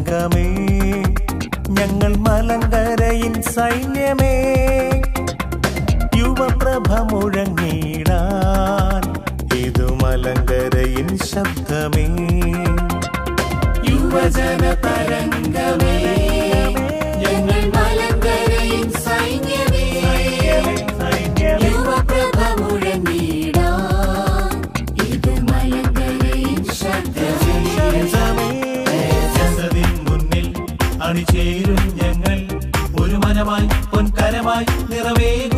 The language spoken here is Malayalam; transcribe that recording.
തരംഗമേ ഞങ്ങൾ മലങ്കരയിൻ സൈന്യമേ യുവപ്രഭ മുഴങ്ങിടാൻ ഇതു മലങ്കരയിൻ ശബ്ദമേ യുവജന തരംഗമേ ഞങ്ങൾ മലങ്കരയിൻ സൈന്യമേ യുവപ്രഭ മുഴങ്ങിടാൻ ഇത് മലങ്കരയിൻ ശബ്ദമേ ജസദിൻ മുന്നിൽ അണിചേരും ഞങ്ങൾ ഒരു മനമായി പൊൻകരമായി നിറവേകും